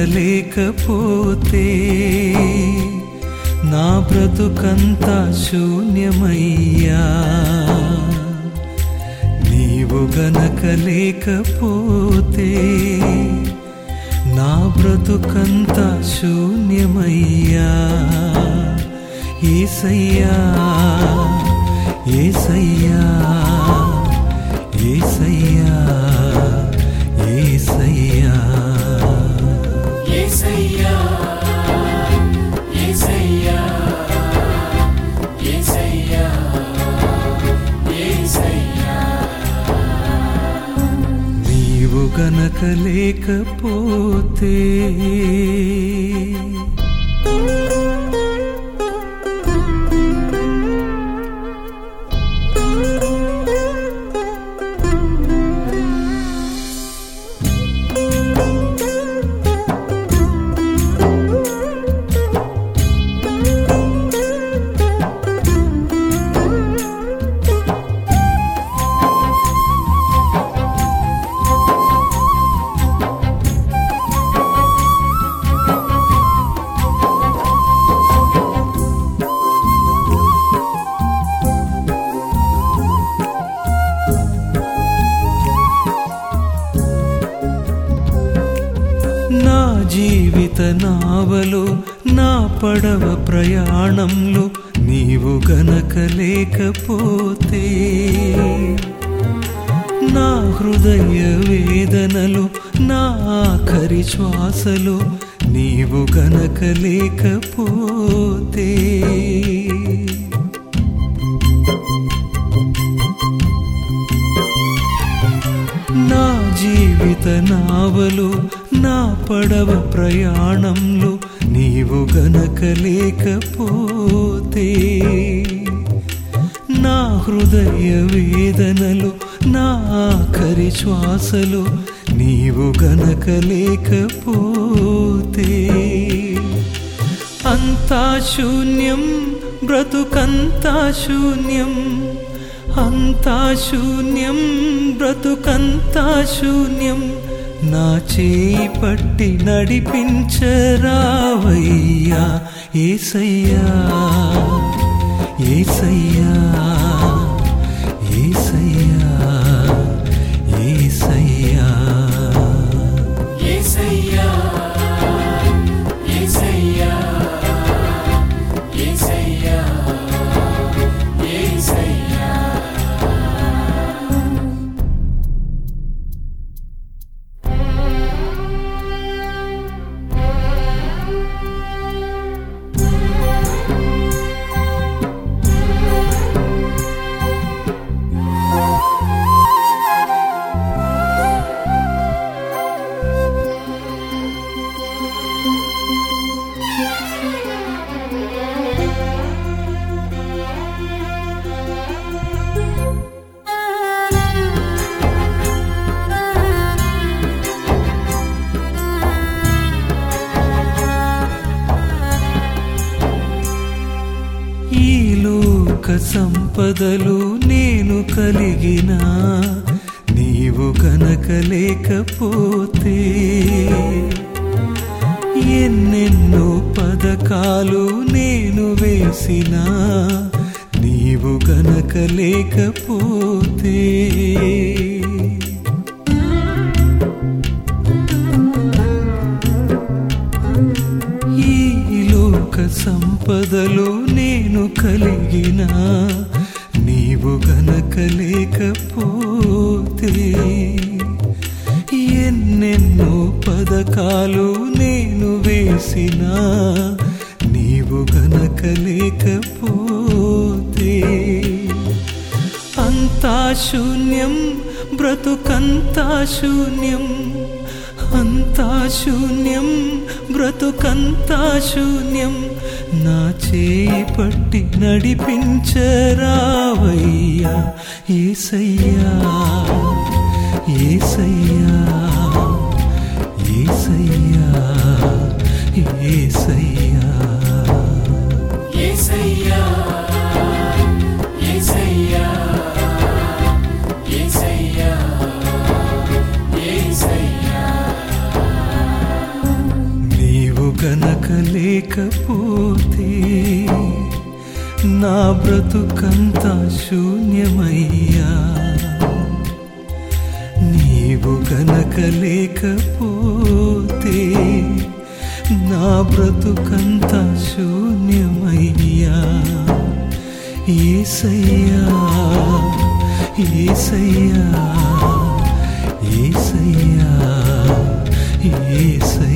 లేకపోతే నా బ్రతుకంతా శూన్యమయ్యా నీవు గనక లేకపోతే నా బ్రతుకంతా శూన్యమయ్యా ఏసయ్యా ఏసయ్యా ఏసయ్యా ఏసయ్యా యేసయ్యా యేసయ్యా యేసయ్యా యేసయ్యా నీవు గనక లేకపోతే నా జీవిత నావలో నా పడవ ప్రయాణంలో నీవు గనక లేకపోతే నా హృదయ వేదనలు నా ఆఖరి శ్వాసలు నీవు గనక లేకపోతే నా జీవిత నావలు నా పడవ ప్రయాణంలో నీవు గనక లేకపోతే నా హృదయ వేదనలు నా ఆఖరి శ్వాసలు నీవు గనక లేకపోతే అంతా శూన్యం బ్రతుకంతా శూన్యం అంతా శూన్యం బ్రతుకంతా శూన్యం నా చేయి పట్టి నడిపించరావయ్యా ఏసయ్యా ఏసయ్యా ఏసయ్యా ఏసయ్యా యేసయ్యా యేసయ్యా యేసయ్యా యేసయ్యా ఈ లోక సంపదలు నేను కలిగిన నీవు కనుక లేకపోతే ఎన్నెన్నో పథకాలు నేను వేసిన నీవు గనక లేకపోతే ఈ లోక సంపదలు నేను కలిగిన నీవు గనక లేకపోతే ఎన్నెన్నో పథకాలు నేను వేసిన నీవు గనక లేకపోతే అంతా శూన్యం బ్రతుకంతా శూన్యం అంతా శూన్యం బ్రతుకంతా శూన్యం నా చేయి పట్టి నడిపించరావయ్యా ఏసయ్యా ఏసయ్యా ఏసయ్యా ఏసయ్యా యేసయ్యా యేసయ్యా యేసయ్యా యేసయ్యా గనక లేకపోతే నా బ్రతుకంతా శూన్యమయ్యా నీవు గనక లేకపోతే నా బ్రతుకంతా శూన్యమయ్యా ఏసయ్యా ఏసయ్యా ఏసయ్యా ఏసయ్యా